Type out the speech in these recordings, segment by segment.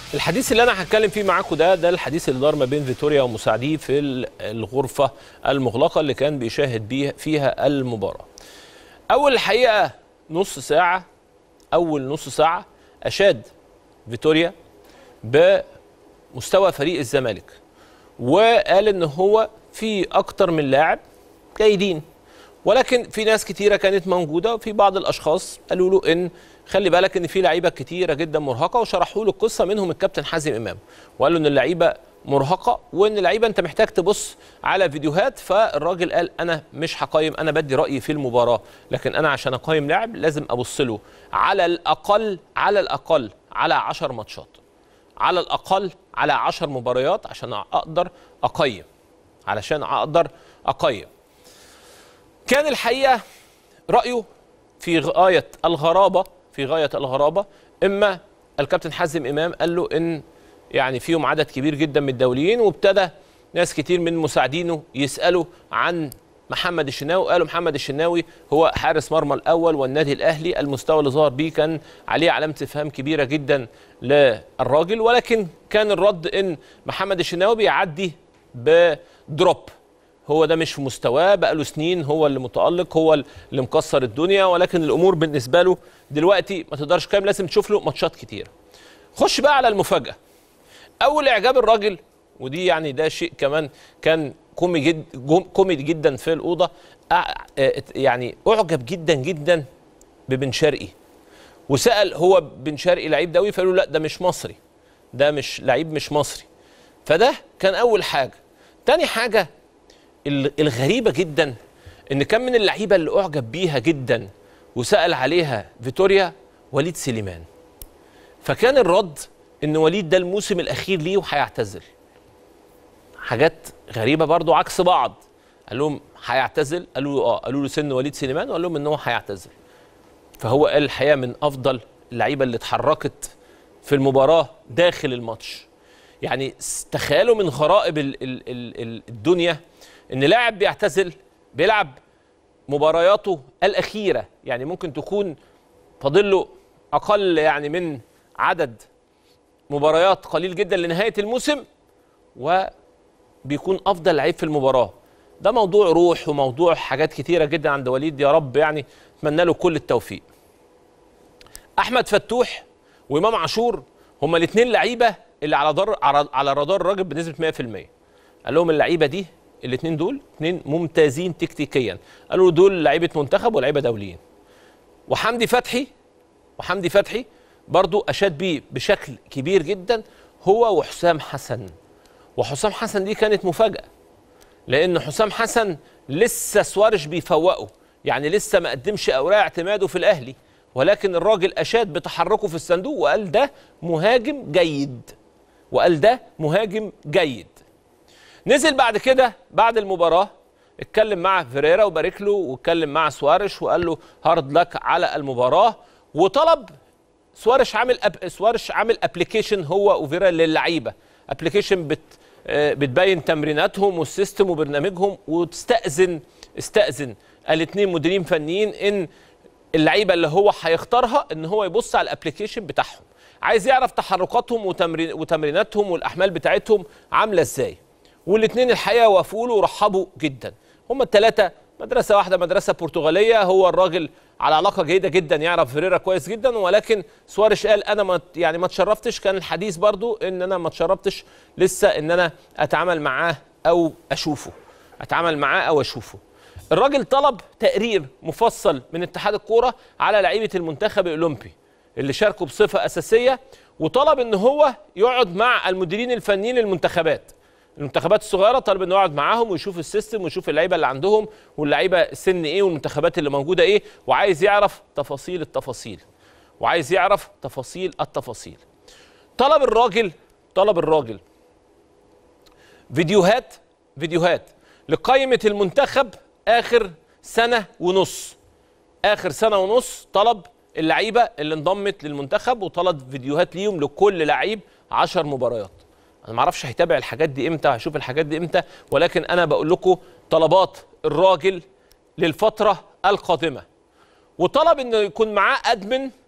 الحديث اللي انا هتكلم فيه معاكم ده ده الحديث اللي دار ما بين فيتوريا ومساعديه في ال- الغرفه المغلقه اللي كان بيشاهد بيها فيها المباراه. اول الحقيقه نص ساعه اول نص ساعه اشاد فيتوريا بمستوى فريق الزمالك وقال ان هو في اكتر من لاعب جيدين ولكن في ناس كتيره كانت موجوده وفي بعض الاشخاص قالوا له ان خلي بالك ان في لعيبه كتيره جدا مرهقه وشرحوا له القصه منهم الكابتن حازم امام وقال له ان اللعيبه مرهقه وان اللعيبه انت محتاج تبص على فيديوهات فالراجل قال انا مش هقيم انا بدي رايي في المباراه لكن انا عشان اقيم لاعب لازم ابص له على الاقل على الاقل على 10 ماتشات على الاقل على 10 مباريات عشان اقدر اقيم علشان اقدر اقيم كان الحقيقه رايه في غايه الغرابه في غايه الغرابه اما الكابتن حازم امام قال له ان يعني فيهم عدد كبير جدا من الدوليين وابتدى ناس كتير من مساعدينه يسالوا عن محمد الشناوي قالوا محمد الشناوي هو حارس مرمى الاول والنادي الاهلي المستوى اللي ظهر بيه كان عليه علامه استفهام كبيره جدا للراجل ولكن كان الرد ان محمد الشناوي بيعدي بدروب هو ده مش في مستواه بقى له سنين هو اللي متالق هو اللي مكسر الدنيا ولكن الامور بالنسبه له دلوقتي ما تقدرش كام لازم تشوف له ماتشات كتيره خش بقى على المفاجاه اول اعجاب الراجل ودي يعني ده شيء كمان كان كومي جد جم- كوميدي جدا في الاوضه أع- آه، يعني اعجب جدا جدا ببن شرقي وسال هو بن شرقي لعيب دولي فقالوا لا ده مش مصري ده مش لعيب مش مصري فده كان اول حاجه تاني حاجه ال- الغريبه جدا ان كان من اللعيبه اللي اعجب بيها جدا وسال عليها فيتوريا وليد سليمان فكان الرد ان وليد ده الموسم الاخير ليه وهيعتزل حاجات غريبه برضو عكس بعض قال لهم هيعتزل قالوا له اه قالوا له سن وليد سليمان وقال لهم ان هو هيعتزل فهو قال الحقيقه من افضل اللعيبه اللي اتحركت في المباراه داخل الماتش يعني س- تخيلوا من غرائب ال ال ال ال الدنيا ان لاعب بيعتزل بيلعب مبارياته الاخيره يعني ممكن تكون فاضل له اقل يعني من عدد مباريات قليل جدا لنهايه الموسم وبيكون افضل لعيب في المباراه ده موضوع روح وموضوع حاجات كتيره جدا عند وليد يا رب يعني اتمنى له كل التوفيق احمد فتوح وامام عاشور هما الاثنين لعيبه اللي على دار على- على رادار الراجل بنسبه 100% قال لهم اللعيبه دي الاثنين دول اثنين ممتازين تكتيكيا قالوا له دول لعيبه منتخب ولاعيبه دوليين وحمدي فتحي وحمدي فتحي برضو اشاد بيه بشكل كبير جدا هو وحسام حسن وحسام حسن دي كانت مفاجاه لان حسام حسن لسه سوارش بيفوقه يعني لسه ما قدمش اوراق اعتماده في الاهلي ولكن الراجل اشاد بتحركه في الصندوق وقال ده مهاجم جيد وقال ده مهاجم جيد نزل بعد كده بعد المباراه اتكلم مع فيريرا وبارك له واتكلم مع سوارش وقال له هارد لك على المباراه وطلب سوارش عامل أب... سوارش عامل ابلكيشن هو وفيرا للعيبه ابلكيشن بت... آه، بتبين تمريناتهم والسيستم وبرنامجهم وتستاذن استاذن الاثنين مديرين فنيين ان اللعيبه اللي هو هيختارها ان هو يبص على الابلكيشن بتاعهم عايز يعرف تحركاتهم وتمرين وتمريناتهم والاحمال بتاعتهم عامله ازاي والاثنين الحقيقه وافقوا له ورحبوا جدا هم الثلاثه مدرسه واحده مدرسه برتغاليه هو الراجل على علاقه جيده جدا يعرف فيريرا كويس جدا ولكن سوارش قال انا ما يعني ما اتشرفتش كان الحديث برضو ان انا ما اتشرفتش لسه ان انا اتعامل معاه او اشوفه اتعامل معاه او اشوفه الراجل طلب تقرير مفصل من اتحاد الكوره على لعيبه المنتخب الاولمبي اللي شاركوا بصفه اساسيه وطلب ان هو يقعد مع المديرين الفنيين للمنتخبات المنتخبات الصغيره طلب انه يقعد معاهم ويشوف السيستم ويشوف اللعيبه اللي عندهم واللعيبه سن ايه والمنتخبات اللي موجوده ايه وعايز يعرف تفاصيل التفاصيل وعايز يعرف تفاصيل التفاصيل طلب الراجل طلب الراجل فيديوهات فيديوهات لقائمه المنتخب اخر سنه ونص اخر سنه ونص طلب اللعيبه اللي انضمت للمنتخب وطلب فيديوهات ليهم لكل لعيب 10 مباريات انا ما اعرفش هيتابع الحاجات دي امتى هشوف الحاجات دي امتى ولكن انا بقول لكم طلبات الراجل للفتره القادمه وطلب انه يكون معاه ادمن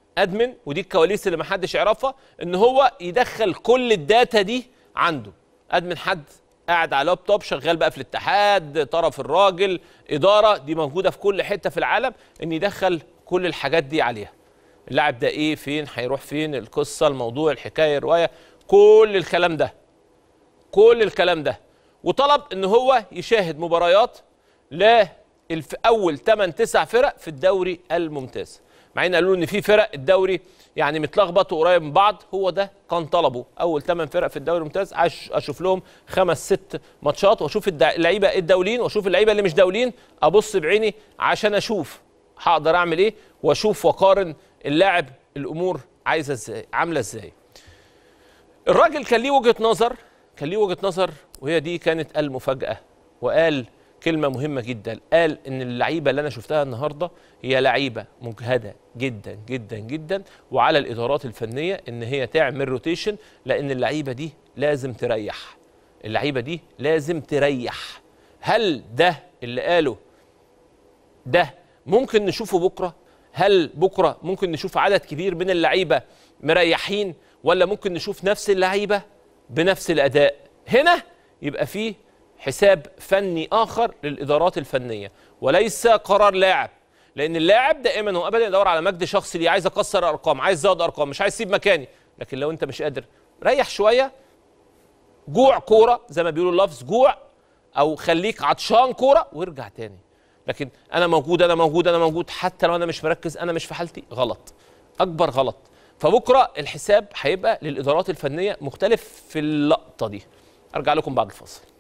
ادمن ودي الكواليس اللي محدش يعرفها ان هو يدخل كل الداتا دي عنده ادمن حد قاعد على لابتوب شغال بقى في الاتحاد طرف الراجل اداره دي موجوده في كل حته في العالم ان يدخل كل الحاجات دي عليها اللاعب ده ايه فين هيروح فين القصه الموضوع الحكايه الروايه كل الكلام ده كل الكلام ده وطلب ان هو يشاهد مباريات ل اول 8 9 فرق في الدوري الممتاز مع ان قالوا ان في فرق الدوري يعني متلخبط وقريب من بعض هو ده كان طلبه اول 8 فرق في الدوري الممتاز عايز اشوف لهم خمس ست ماتشات واشوف اللعيبه الدوليين واشوف اللعيبه اللي مش دوليين ابص بعيني عشان اشوف هقدر اعمل ايه واشوف واقارن اللاعب الامور عايزه ازاي عامله ازاي الراجل كان ليه وجهه نظر كان ليه وجهه نظر وهي دي كانت المفاجاه وقال كلمه مهمه جدا قال ان اللعيبه اللي انا شفتها النهارده هي لعيبه مجهده جدا جدا جدا وعلى الادارات الفنيه ان هي تعمل روتيشن لان اللعيبه دي لازم تريح اللعيبه دي لازم تريح هل ده اللي قاله ده ممكن نشوفه بكره هل بكره ممكن نشوف عدد كبير من اللعيبه مريحين ولا ممكن نشوف نفس اللعيبه بنفس الاداء هنا يبقى فيه حساب فني اخر للادارات الفنيه وليس قرار لاعب لان اللاعب دائما وابدا يدور على مجد شخصي ليه عايز اكسر ارقام عايز ازود ارقام مش عايز اسيب مكاني لكن لو انت مش قادر ريح شويه جوع كوره زي ما بيقولوا اللفظ جوع او خليك عطشان كوره وارجع تاني لكن انا موجود انا موجود انا موجود حتى لو انا مش مركز انا مش في حالتي غلط اكبر غلط فبكره الحساب هيبقى للادارات الفنيه مختلف في اللقطه دي ارجع لكم بعد الفاصل